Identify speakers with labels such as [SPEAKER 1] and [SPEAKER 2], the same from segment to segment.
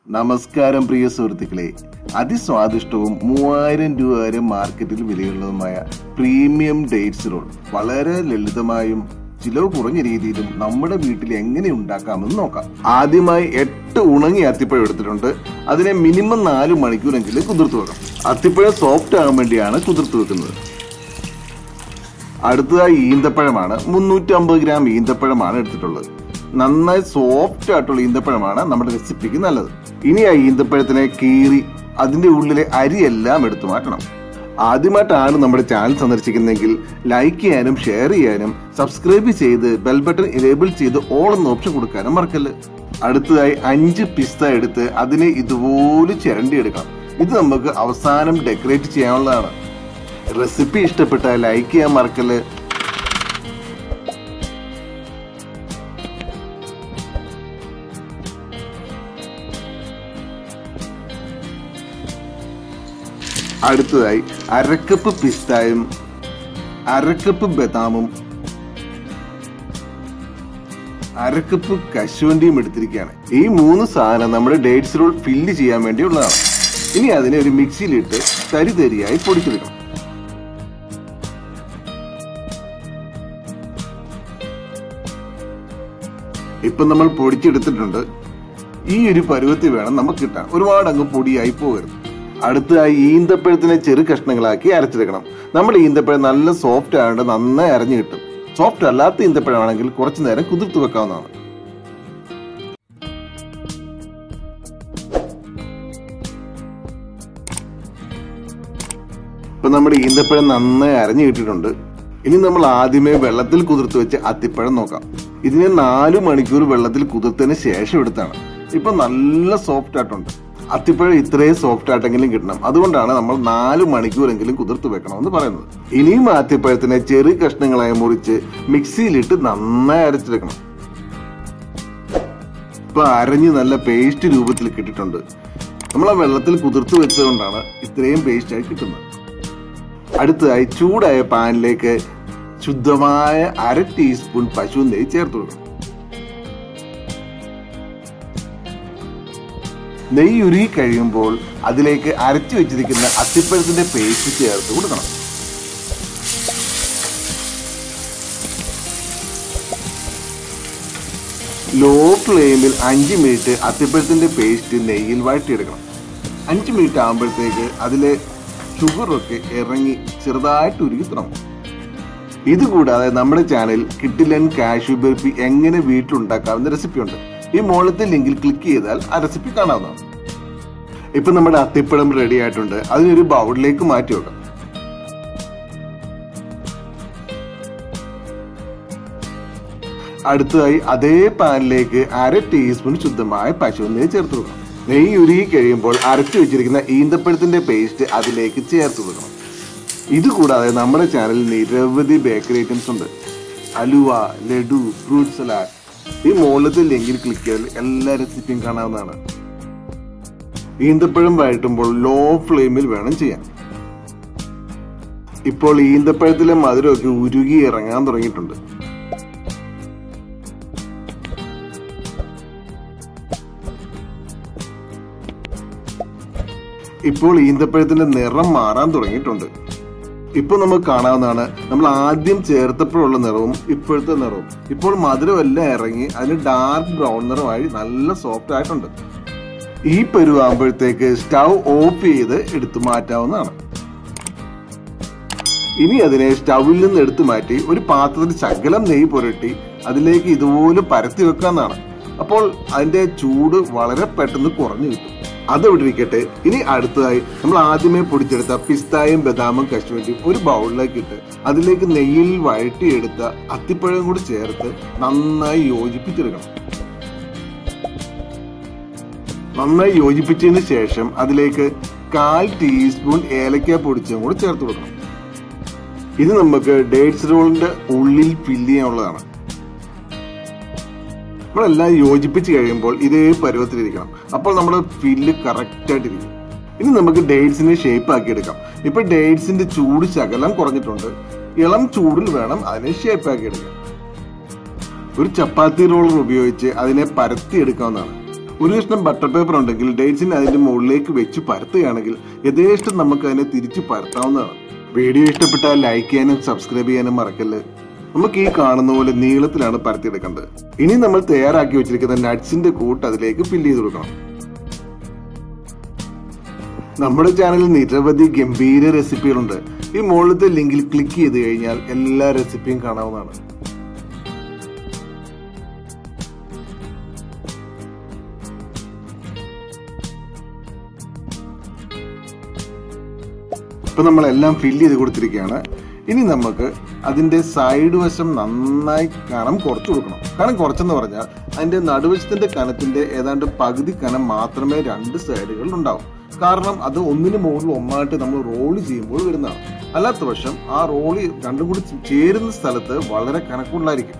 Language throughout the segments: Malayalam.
[SPEAKER 1] നമസ്കാരം പ്രിയ സുഹൃത്തുക്കളെ അതിസ്വാദിഷ്ടവും മൂവായിരം രൂപ വരെ മാർക്കറ്റിൽ വിലയുള്ളതുമായ പ്രീമിയം ഡേറ്റ്സ് റോൾ വളരെ ലളിതമായും ചിലവ് കുറഞ്ഞ രീതിയിലും നമ്മുടെ വീട്ടിൽ എങ്ങനെ ഉണ്ടാക്കാമെന്ന് നോക്കാം ആദ്യമായി എട്ട് ഉണങ്ങിയ അത്തിപ്പഴം എടുത്തിട്ടുണ്ട് അതിനെ മിനിമം നാല് മണിക്കൂറെങ്കിലും കുതിർത്ത് വെക്കാം അത്തിപ്പഴം സോഫ്റ്റ് ആകാൻ വേണ്ടിയാണ് കുതിർത്ത് വെക്കുന്നത് അടുത്തതായി ഈന്തപ്പഴമാണ് മുന്നൂറ്റി അമ്പത് ഗ്രാം ഈന്തപ്പഴമാണ് എടുത്തിട്ടുള്ളത് നന്നായി സോഫ്റ്റ് ആയിട്ടുള്ള ഈന്തപ്പഴമാണ് നമ്മുടെ റെസിപ്പിക്ക് നല്ലത് ഇനി ആ ഈന്തപ്പഴത്തിനെ കീറി അതിന്റെ ഉള്ളിലെ അരിയെല്ലാം എടുത്തു മാറ്റണം ആദ്യമായിട്ടാണ് നമ്മുടെ ചാനൽ സന്ദർശിക്കുന്നതെങ്കിൽ ലൈക്ക് ചെയ്യാനും ഷെയർ ചെയ്യാനും സബ്സ്ക്രൈബ് ചെയ്ത് ബെൽ ബട്ടൺ എനേബിൾ ചെയ്ത് ഓൾ എന്ന ഓപ്ഷൻ കൊടുക്കാനും മറക്കല്ല് അടുത്തതായി അഞ്ച് പിസ്ത എടുത്ത് അതിനെ ഇതുപോലെ ചിരണ്ടി എടുക്കണം ഇത് നമുക്ക് അവസാനം ഡെക്കറേറ്റ് ചെയ്യാനുള്ളതാണ് റെസിപ്പി ഇഷ്ടപ്പെട്ടാൽ ലൈക്ക് ചെയ്യാൻ മറക്കല്ല് അടുത്തതായി അരക്കപ്പ് പിസ്തായും അരക്കപ്പ് ബദാമും അരക്കപ്പ് കശുവണ്ടിയും എടുത്തിരിക്കുകയാണ് ഈ മൂന്ന് സാധനം നമ്മുടെ ഡേറ്റ്സ് റോൾ ഫില്ല് ചെയ്യാൻ വേണ്ടിയുള്ളതാണ് ഇനി അതിനെ ഒരു മിക്സിയിലിട്ട് തരി തരിയായി പൊടിച്ചെടുക്കണം ഇപ്പൊ നമ്മൾ പൊടിച്ചെടുത്തിട്ടുണ്ട് ഈ ഒരു പരുവത്തിൽ വേണം നമുക്ക് കിട്ടാൻ ഒരുപാട് അങ്ങ് പൊടിയായി പോകരുത് അടുത്തതായി ഈന്തപ്പഴത്തിനെ ചെറു കഷ്ണങ്ങളാക്കി അരച്ചെടുക്കണം നമ്മുടെ ഈന്തപ്പഴം നല്ല സോഫ്റ്റ് ആയതുകൊണ്ട് നന്നായി അരഞ്ഞു കിട്ടും സോഫ്റ്റ് അല്ലാത്ത ഈന്തപ്പഴമാണെങ്കിൽ കുറച്ചു നേരം കുതിർത്ത് വെക്കാവുന്നതാണ് ഇപ്പൊ നമ്മുടെ ഈന്തപ്പഴം നന്നായി അരഞ്ഞു കിട്ടിയിട്ടുണ്ട് ഇനി നമ്മൾ ആദ്യമേ വെള്ളത്തിൽ കുതിർത്ത് വെച്ച് അത്തിപ്പഴം നോക്കാം ഇതിനെ നാലു മണിക്കൂർ വെള്ളത്തിൽ കുതിർത്തതിന് ശേഷം എടുത്താണ് ഇപ്പൊ നല്ല സോഫ്റ്റ് ആയിട്ടുണ്ട് അത്തിപ്പഴം ഇത്രയും സോഫ്റ്റ് ആയിട്ടെങ്കിലും കിട്ടണം അതുകൊണ്ടാണ് നമ്മൾ നാല് മണിക്കൂറെങ്കിലും കുതിർത്ത് വെക്കണമെന്ന് പറയുന്നത് ഇനിയും അത്തിപ്പഴത്തിനെ ചെറിയ കഷ്ണങ്ങളായി മുറിച്ച് മിക്സിയിലിട്ട് നന്നായി അരച്ചെടുക്കണം ഇപ്പൊ അരഞ്ഞ് നല്ല പേസ്റ്റ് രൂപത്തിൽ കിട്ടിയിട്ടുണ്ട് നമ്മൾ ആ വെള്ളത്തിൽ കുതിർത്ത് വെച്ചതുകൊണ്ടാണ് ഇത്രയും പേസ്റ്റ് ആയി കിട്ടുന്നത് അടുത്തതായി ചൂടായ പാനിലേക്ക് ശുദ്ധമായ അര ടീസ്പൂൺ പശു നെയ്യ് ചേർത്ത് കൊടുക്കണം നെയ്യ് ഉരുകി കഴിയുമ്പോൾ അതിലേക്ക് അരച്ചു വെച്ചിരിക്കുന്ന അത്തിപ്പഴത്തിന്റെ പേസ്റ്റ് ചേർത്ത് കൊടുക്കണം ലോ ഫ്ലെയിമിൽ അഞ്ച് മിനിറ്റ് അത്തിപ്പഴത്തിന്റെ പേസ്റ്റ് നെയ്യിൽ വഴറ്റിയെടുക്കണം അഞ്ച് മിനിറ്റ് ആകുമ്പോഴത്തേക്ക് അതിലെ ഷുഗറൊക്കെ ഇറങ്ങി ചെറുതായിട്ട് ഉരുകി തുടങ്ങും ഇതുകൂടാതെ നമ്മുടെ ചാനൽ കിട്ടിലൻ കാഷ്യൂ ബർഫി എങ്ങനെ വീട്ടിലുണ്ടാക്കാവുന്ന റെസിപ്പി ഉണ്ട് ഈ മോളത്തെ ലിങ്കിൽ ക്ലിക്ക് ചെയ്താൽ ആ റെസിപ്പി കാണാവുന്നതാണ് ഇപ്പൊ നമ്മുടെ അത്തിപ്പഴം റെഡി ആയിട്ടുണ്ട് അതിനൊരു ബൗളിലേക്ക് മാറ്റി വെക്കാം അടുത്തതായി അതേ പാനിലേക്ക് അര ടീസ്പൂൺ ശുദ്ധമായ പശു നെയ്യ് ചേർത്ത് കൊടുക്കണം നെയ്യ് ഉരുകി കഴിയുമ്പോൾ അരച്ചു വെച്ചിരിക്കുന്ന ഈന്തപ്പഴത്തിന്റെ പേസ്റ്റ് അതിലേക്ക് ചേർത്ത് കൊടുക്കണം ഇതുകൂടാതെ നമ്മുടെ ചാനലിൽ നിരവധി ബേക്കറി ഐറ്റംസ് ഉണ്ട് അലുവ ലഡു ഫ്രൂട്ട് സലാഡ് ഈ മുകളിലത്തെ ലിങ്കിൽ ക്ലിക്ക് ചെയ്താൽ എല്ലാ റെസിപ്പിയും കാണാവുന്നതാണ് ഈന്തപ്പഴം വഴറ്റുമ്പോൾ ലോ ഫ്ലെയിമിൽ വേണം ചെയ്യാൻ ഇപ്പോൾ ഈന്തപ്പഴത്തിലെ മധുരമൊക്കെ ഉരുകി ഇറങ്ങാൻ തുടങ്ങിയിട്ടുണ്ട് ഇപ്പോൾ ഈന്തപ്പഴത്തിന്റെ നിറം മാറാൻ തുടങ്ങിയിട്ടുണ്ട് ഇപ്പോൾ നമുക്ക് കാണാവുന്നതാണ് നമ്മൾ ആദ്യം ചേർത്തപ്പോഴുള്ള നിറവും ഇപ്പോഴത്തെ നിറവും ഇപ്പോൾ മധുരമെല്ലാം ഇറങ്ങി അതിന് ഡാർക്ക് ബ്രൗൺ നിറമായി നല്ല സോഫ്റ്റ് ആയിട്ടുണ്ട് ഈ പരുവാകുമ്പോഴത്തേക്ക് സ്റ്റൗ ഓഫ് ചെയ്ത് എടുത്തു മാറ്റാവുന്നതാണ് ഇനി അതിനെ സ്റ്റൗവിൽ നിന്ന് എടുത്തു മാറ്റി ഒരു പാത്രത്തിൽ ശകലം നെയ്യ് പുരട്ടി അതിലേക്ക് ഇതുപോലെ പരത്തി വെക്കാന്നാണ് അപ്പോൾ അതിന്റെ ചൂട് വളരെ പെട്ടെന്ന് കുറഞ്ഞു കിട്ടും അതവിടെ ഇരിക്കട്ടെ ഇനി അടുത്തതായി നമ്മൾ ആദ്യമേ പൊടിച്ചെടുത്ത പിസ്തായും ബദാമും കശുവണ്ടിയും ഒരു ബൗളിലേക്ക് ഇട്ട് അതിലേക്ക് നെയ്യിൽ വഴറ്റിയെടുത്ത അത്തിപ്പഴം കൂടി ചേർത്ത് നന്നായി യോജിപ്പിച്ചെടുക്കണം നന്നായി യോജിപ്പിച്ചതിന് ശേഷം അതിലേക്ക് കാൽ ടീസ്പൂൺ ഏലക്ക പൊടിച്ചതും കൂടി ചേർത്ത് കൊടുക്കണം ഇത് നമുക്ക് ഡേറ്റ്സ് റോളിന്റെ ഉള്ളിൽ ഫില്ല് ചെയ്യാനുള്ളതാണ് നമ്മളെല്ലാം യോജിപ്പിച്ച് കഴിയുമ്പോൾ ഇതേ പരുവത്തിലിരിക്കണം അപ്പോൾ നമ്മുടെ ഫില്ല് കറക്റ്റ് ആയിട്ടിരിക്കും ഇനി നമുക്ക് ഡേറ്റ്സിനെ ഷേപ്പ് ആക്കി എടുക്കാം ഇപ്പൊ ഡേറ്റ്സിന്റെ ചൂട് ശകലം കുറഞ്ഞിട്ടുണ്ട് ഇളം ചൂടിൽ വേണം അതിനെ ഷേപ്പ് ആക്കി എടുക്കാൻ ഒരു ചപ്പാത്തി റോളർ ഉപയോഗിച്ച് അതിനെ പരത്തി എടുക്കാവുന്നതാണ് ഒരു കഷ്ണം ബട്ടർ പേപ്പർ ഉണ്ടെങ്കിൽ ഡേറ്റ്സിനെ അതിന്റെ മുകളിലേക്ക് വെച്ച് പരത്തുകയാണെങ്കിൽ യഥേഷ്ടം നമുക്ക് അതിനെ തിരിച്ച് പരത്താവുന്നതാണ് വീഡിയോ ഇഷ്ടപ്പെട്ടാൽ ലൈക്ക് ചെയ്യാനും സബ്സ്ക്രൈബ് ചെയ്യാനും മറക്കല്ല് നമുക്ക് ഈ കാണുന്ന പോലെ നീളത്തിലാണ് പരത്തിയെടുക്കേണ്ടത് ഇനി നമ്മൾ തയ്യാറാക്കി വെച്ചിരിക്കുന്ന നട്ട്സിന്റെ കൂട്ട് അതിലേക്ക് ഫില്ല് ചെയ്ത് കൊടുക്കണം നമ്മുടെ ചാനലിൽ നിരവധി ഗംഭീര റെസിപ്പികളുണ്ട് ഈ മുകളിലത്തെ ലിങ്കിൽ ക്ലിക്ക് ചെയ്ത് കഴിഞ്ഞാൽ എല്ലാ റെസിപ്പിയും കാണാവുന്നതാണ് ഇപ്പൊ നമ്മളെല്ലാം ഫില്ല് ചെയ്ത് കൊടുത്തിരിക്കുകയാണ് ഇനി നമുക്ക് അതിന്റെ സൈഡ് വശം നന്നായി കനം കുറച്ച് കൊടുക്കണം കനം കുറച്ചെന്ന് പറഞ്ഞാൽ അതിന്റെ നടുവശത്തിന്റെ കനത്തിന്റെ ഏതാണ്ട് പകുതി കനം മാത്രമേ രണ്ട് സൈഡുകളിൽ ഉണ്ടാവും കാരണം അത് ഒന്നിന് മുകളിൽ ഒന്നായിട്ട് നമ്മൾ റോള് ചെയ്യുമ്പോൾ വരുന്നതാണ് അല്ലാത്ത പക്ഷം ആ റോള് രണ്ടും കൂടി ചേരുന്ന സ്ഥലത്ത് വളരെ കനക്കുള്ളായിരിക്കും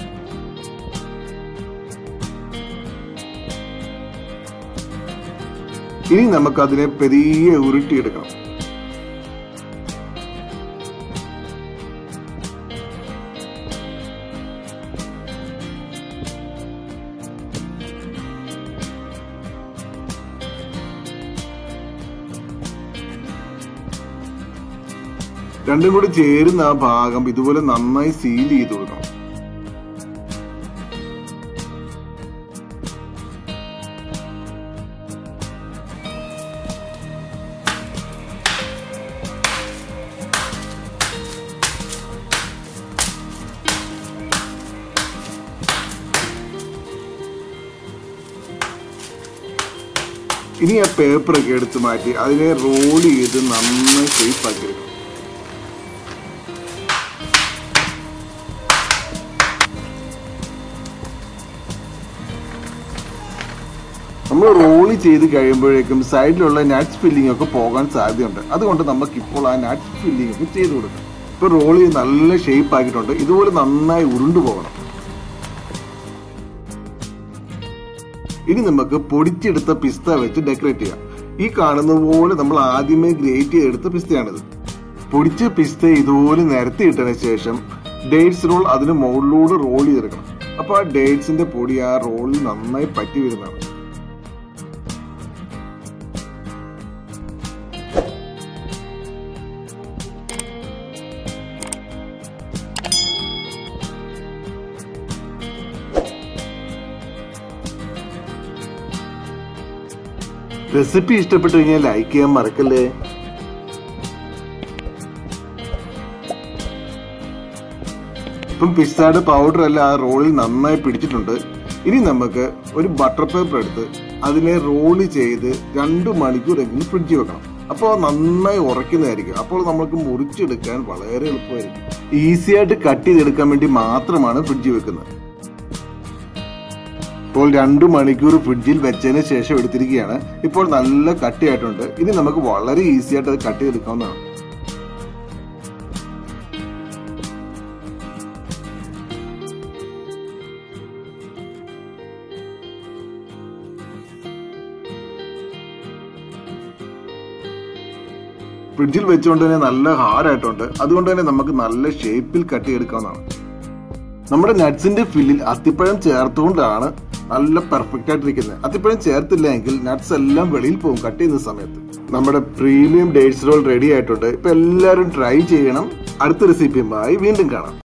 [SPEAKER 1] ഇനി നമുക്ക് അതിനെ പെരിയെ ഉരുട്ടിയെടുക്കണം രണ്ടും കൂടി ചേരുന്ന ആ ഭാഗം ഇതുപോലെ നന്നായി സീൽ ചെയ്ത് കൊടുക്കണം ഇനി ആ പേപ്പറൊക്കെ എടുത്ത് മാറ്റി അതിനെ റോൾ ചെയ്ത് നന്നായി ഷേപ്പ് ആക്കി എടുക്കണം നമ്മൾ റോള് ചെയ്ത് കഴിയുമ്പോഴേക്കും സൈഡിലുള്ള നട്ട്സ് ഫില്ലിംഗ് ഒക്കെ പോകാൻ സാധ്യതയുണ്ട് അതുകൊണ്ട് നമുക്ക് ഇപ്പോൾ ആ നട്ട്സ് ഫില്ലിംഗ് ഒക്കെ ചെയ്ത് കൊടുക്കാം ഇപ്പൊ റോൾ ചെയ്ത് നല്ല ഷേപ്പ് ആക്കിയിട്ടുണ്ട് ഇതുപോലെ നന്നായി ഉരുണ്ടു പോകണം ഇനി നമുക്ക് പൊടിച്ചെടുത്ത പിസ്ത വെച്ച് ഡെക്കറേറ്റ് ചെയ്യാം ഈ കാണുന്ന പോലെ നമ്മൾ ആദ്യമേ ഗ്രേറ്റ് ചെയ്തെടുത്ത പിസ്തയാണിത് പൊടിച്ച പിസ്ത ഇതുപോലെ നിരത്തിയിട്ടതിന് ശേഷം ഡേറ്റ്സ് റോൾ അതിന് മുകളിലൂടെ റോൾ ചെയ്തെടുക്കണം അപ്പൊ ആ ഡേറ്റ്സിന്റെ പൊടി ആ റോളിൽ നന്നായി പറ്റി വരുന്നതാണ് റെസിപ്പി ഇഷ്ടപ്പെട്ടു കഴിഞ്ഞാൽ ലൈക്ക് ചെയ്യാൻ മറക്കല്ലേ ഇപ്പം പിസ്സയുടെ പൗഡർ എല്ലാം ആ റോളിൽ നന്നായി പിടിച്ചിട്ടുണ്ട് ഇനി നമുക്ക് ഒരു ബട്ടർ പേപ്പർ എടുത്ത് അതിനെ റോള് ചെയ്ത് രണ്ടു മണിക്കൂറെങ്കിലും ഫ്രിഡ്ജിൽ വെക്കണം അപ്പോൾ നന്നായി ഉറയ്ക്കുന്നതായിരിക്കും അപ്പോൾ നമുക്ക് മുറിച്ചെടുക്കാൻ വളരെ എളുപ്പമായിരിക്കും ഈസി ആയിട്ട് കട്ട് ചെയ്തെടുക്കാൻ വേണ്ടി മാത്രമാണ് ഫ്രിഡ്ജിൽ വെക്കുന്നത് ഇപ്പോൾ രണ്ടു മണിക്കൂർ ഫ്രിഡ്ജിൽ വെച്ചതിന് ശേഷം എടുത്തിരിക്കുകയാണ് ഇപ്പോൾ നല്ല കട്ടിയായിട്ടുണ്ട് ഇനി നമുക്ക് വളരെ ഈസി ആയിട്ട് അത് കട്ട് ചെയ്തെടുക്കാവുന്നതാണ് ഫ്രിഡ്ജിൽ വെച്ചുകൊണ്ട് തന്നെ നല്ല ഹാർഡായിട്ടുണ്ട് അതുകൊണ്ട് തന്നെ നമുക്ക് നല്ല ഷേപ്പിൽ കട്ട് ചെയ്തെടുക്കാവുന്നതാണ് നമ്മുടെ നട്ട്സിന്റെ ഫില്ലിൽ അത്തിപ്പഴം ചേർത്തുകൊണ്ടാണ് നല്ല പെർഫെക്റ്റ് ആയിട്ടിരിക്കുന്നത് അത്തിപ്പഴം ചേർത്തില്ല എങ്കിൽ നട്ട്സ് എല്ലാം വെളിയിൽ പോകും കട്ട് ചെയ്യുന്ന സമയത്ത് നമ്മുടെ പ്രീമിയം ഡേറ്റ്സ് റോൾ റെഡി ആയിട്ടുണ്ട് ഇപ്പൊ എല്ലാവരും ട്രൈ ചെയ്യണം അടുത്ത റെസിപ്പിയുമായി വീണ്ടും കാണാം